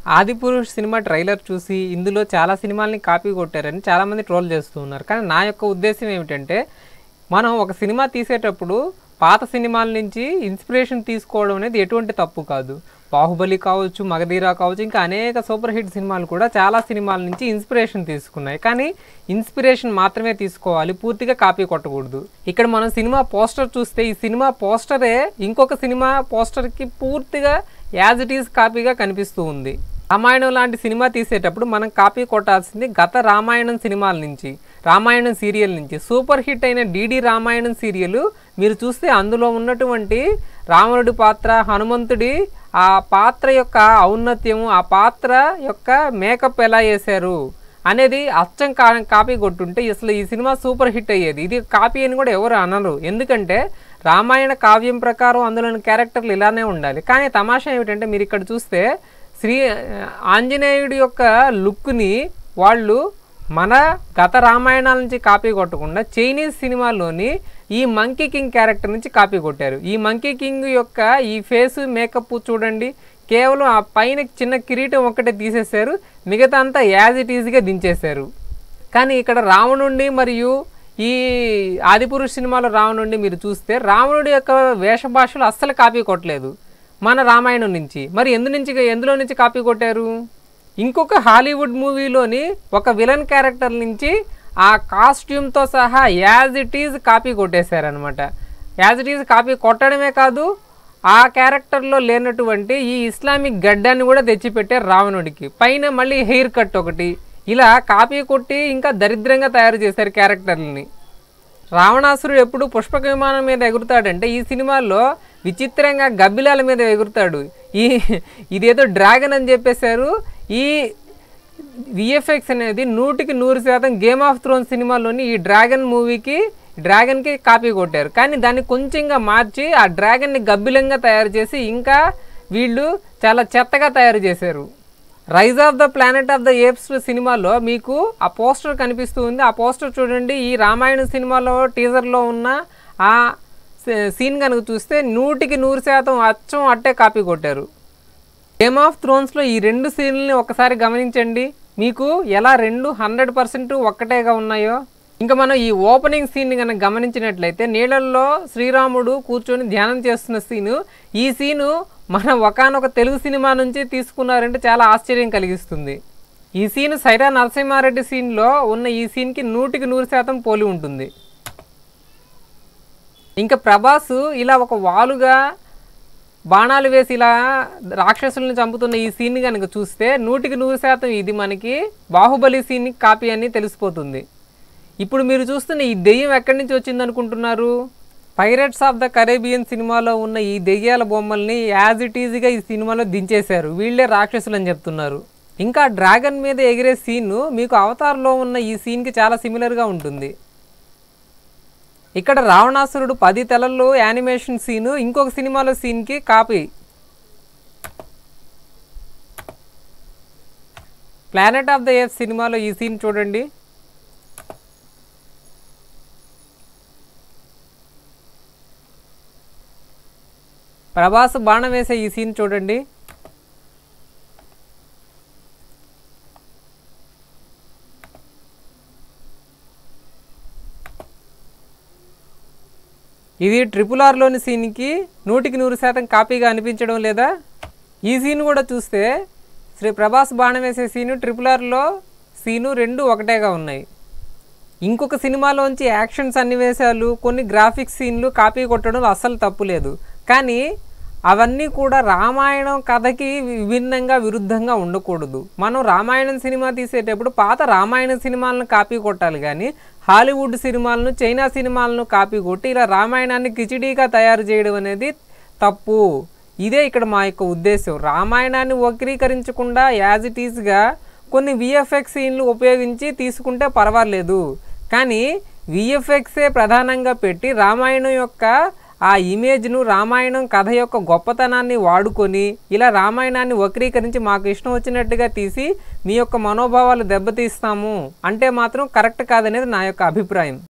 Adipurush cinema trailer చూసి ఇందులో చాలా సినిమాల్ని కాపీ కొట్టారని చాలామంది ట్రోల్ చేస్తూ ఉన్నారు కానీ నా యొక్క ఉద్దేశం ఏమిటంటే మనం ఒక సినిమా తీసేటప్పుడు పాత సినిమాల నుంచి ఇన్స్పిరేషన్ తీసుకోవడం అనేది ఎటువంటి తప్పు కాదు బాహుబలి కావచ్చు మగధీరా కావచ్చు ఇంకా అనేక సూపర్ హిట్ సినిమాలు కూడా చాలా సినిమాల నుంచి ఇన్స్పిరేషన్ తీసుకున్నాయి కానీ ఇన్స్పిరేషన్ మాత్రమే తీసుకోవాలి పూర్తిగా కాపీ కొట్టకూడదు ఇక్కడ మనం సినిమా పోస్టర్ చూస్తే ఈ సినిమా పోస్టరే ఇంకొక సినిమా పోస్టర్కి పూర్తిగా యాజ్ ఇట్ ఈజ్ కాపీగా కనిపిస్తూ ఉంది రామాయణం లాంటి సినిమా తీసేటప్పుడు మనం కాపీ కొట్టాల్సింది గత రామాయణం సినిమాల నుంచి రామాయణం సీరియల్ నుంచి సూపర్ హిట్ అయిన డిడి రామాయణం సీరియల్ మీరు చూస్తే అందులో ఉన్నటువంటి రావణుడి పాత్ర హనుమంతుడి ఆ పాత్ర యొక్క ఔన్నత్యము ఆ పాత్ర యొక్క మేకప్ ఎలా చేశారు అనేది అచ్చం కా కాపీ కొట్టుంటే అసలు ఈ సినిమా సూపర్ హిట్ అయ్యేది ఇది కాపీ అని కూడా ఎవరు అనరు ఎందుకంటే రామాయణ కావ్యం ప్రకారం అందులోని క్యారెక్టర్లు ఇలానే ఉండాలి కానీ తమాషా ఏమిటంటే మీరు ఇక్కడ చూస్తే శ్రీ ఆంజనేయుడి యొక్క లుక్ని వాళ్ళు మన గత రామాయణాల నుంచి కాపీ కొట్టకుండా చైనీస్ సినిమాల్లోని ఈ మంకీ కింగ్ క్యారెక్టర్ నుంచి కాపీ కొట్టారు ఈ మంకీ కింగ్ యొక్క ఈ ఫేస్ మేకప్ చూడండి కేవలం ఆ పైన చిన్న కిరీటం ఒక్కటే తీసేశారు మిగతా అంతా యాజ్ ఇట్ ఈజ్గా దించేశారు కానీ ఇక్కడ రావణుండి మరియు ఈ ఆదిపురుష్ సినిమాలో రావణుండి మీరు చూస్తే రావణుడి యొక్క వేష భాషలు అస్సలు కాపీ కొట్టలేదు మన రామాయణం నుంచి మరి ఎందు నుంచి ఎందులో నుంచి కాపీ కొట్టారు ఇంకొక హాలీవుడ్ మూవీలోని ఒక విలన్ క్యారెక్టర్ నుంచి ఆ కాస్ట్యూమ్తో సహా యాజ్ ఇట్ ఈజ్ కాపీ కొట్టేశారనమాట యాజ్ ఇట్ ఈజ్ కాపీ కొట్టడమే కాదు ఆ క్యారెక్టర్లో లేనటువంటి ఈ ఇస్లామిక్ గడ్డాన్ని కూడా తెచ్చిపెట్టారు రావణుడికి పైన మళ్ళీ హెయిర్ కట్ ఒకటి ఇలా కాపీ కొట్టి ఇంకా దరిద్రంగా తయారు చేశారు క్యారెక్టర్లని రావణాసురుడు ఎప్పుడు పుష్పక విమానం మీద ఎగురుతాడంటే ఈ సినిమాల్లో విచిత్రంగా గబ్బిలాల మీద ఎగురుతాడు ఈ ఇదేదో డ్రాగన్ అని చెప్పేశారు ఈ విఎఫ్ఎక్స్ అనేది నూటికి నూరు శాతం గేమ్ ఆఫ్ థ్రోన్ సినిమాలోని ఈ డ్రాగన్ మూవీకి డ్రాగన్కి కాపీ కొట్టారు కానీ దాన్ని కొంచెంగా మార్చి ఆ డ్రాగన్ని గబ్బిలంగా తయారు చేసి ఇంకా వీళ్ళు చాలా చెత్తగా తయారు చేశారు rise of the planet of the apes సినిమాలో మీకు ఆ పోస్టర్ కనిపిస్తూ ఉంది ఆ పోస్టర్ చూడండి ఈ రామాయణ సినిమాలో టీజర్లో ఉన్న ఆ సీన్ కనుక చూస్తే నూటికి నూరు శాతం అచ్చం అట్టే కాపీ కొట్టారు గేమ్ ఆఫ్ థ్రోన్స్లో ఈ రెండు సీన్లని ఒకసారి గమనించండి మీకు ఎలా రెండు హండ్రెడ్ పర్సెంట్ ఒక్కటేగా ఉన్నాయో ఇంకా మనం ఈ ఓపెనింగ్ సీన్ని కనుక గమనించినట్లయితే నీళ్ళల్లో శ్రీరాముడు కూర్చొని ధ్యానం చేస్తున్న సీను ఈ సీను మన ఒకనొక తెలుగు సినిమా నుంచి తీసుకున్నారంటే చాలా ఆశ్చర్యం కలిగిస్తుంది ఈ సీన్ సైరా నరసింహారెడ్డి సీన్లో ఉన్న ఈ సీన్కి నూటికి నూరు శాతం పోలి ఉంటుంది ఇంకా ప్రభాస్ ఇలా ఒక వాలుగా బాణాలు వేసి ఇలా రాక్షసుల్ని చంపుతున్న ఈ సీన్ కనుక చూస్తే నూటికి నూరు శాతం ఇది మనకి బాహుబలి సీన్ కాపీ అని తెలిసిపోతుంది ఇప్పుడు మీరు చూస్తున్న ఈ దెయ్యం ఎక్కడి నుంచి వచ్చింది అనుకుంటున్నారు పైరట్స్ ఆఫ్ ద కరేబియన్ సినిమాలో ఉన్న ఈ దెయ్యాల బొమ్మల్ని యాజ్ ఇట్ ఈజీగా ఈ సినిమాలో దించేశారు వీళ్ళే రాక్షసులు అని చెప్తున్నారు ఇంకా డ్రాగన్ మీద ఎగిరే సీన్ మీకు అవతార్లో ఉన్న ఈ సీన్కి చాలా సిమిలర్గా ఉంటుంది ఇక్కడ రావణాసురుడు పది తలల్లో యానిమేషన్ సీను ఇంకొక సినిమాలో సీన్కి copy planet of the ape సినిమాలో ఈ సీన్ చూడండి ప్రభాస్ బాణం వేసే ఈ సీన్ చూడండి ఇది ట్రిపుల్ ఆర్లోని సీన్కి నూటికి నూరు శాతం కాపీగా అనిపించడం లేదా ఈ సీన్ కూడా చూస్తే శ్రీ ప్రభాస్ బాణం వేసే సీను ట్రిపుల్ ఆర్లో సీను రెండు ఒకటేగా ఉన్నాయి ఇంకొక సినిమాలోంచి యాక్షన్ సన్నివేశాలు కొన్ని గ్రాఫిక్స్ సీన్లు కాపీ కొట్టడం అస్సలు తప్పు లేదు కానీ అవన్నీ కూడా రామాయణం కథకి విభిన్నంగా విరుద్ధంగా ఉండకూడదు మనం రామాయణం సినిమా తీసేటప్పుడు పాత రామాయణ సినిమాలను కాపీ కొట్టాలి కానీ హాలీవుడ్ సినిమాలను చైనా సినిమాలను కాపీ కొట్టి ఇలా రామాయణాన్ని కిచిడీగా తయారు చేయడం అనేది తప్పు ఇదే ఇక్కడ మా యొక్క ఉద్దేశం రామాయణాన్ని వక్రీకరించకుండా యాజ్ ఇట్ ఈజ్గా కొన్ని విఎఫ్ఎక్స్ సీన్లు ఉపయోగించి తీసుకుంటే పర్వాలేదు కానీ విఎఫ్ఎక్సే ప్రధానంగా పెట్టి రామాయణం యొక్క ఆ ఇమేజ్ను రామాయణం కథ యొక్క గొప్పతనాన్ని వాడుకొని ఇలా రామాయణాన్ని వక్రీకరించి మాకు ఇష్టం వచ్చినట్టుగా తీసి మీ యొక్క మనోభావాలు దెబ్బతీస్తాము అంటే మాత్రం కరెక్ట్ కాదనేది నా యొక్క అభిప్రాయం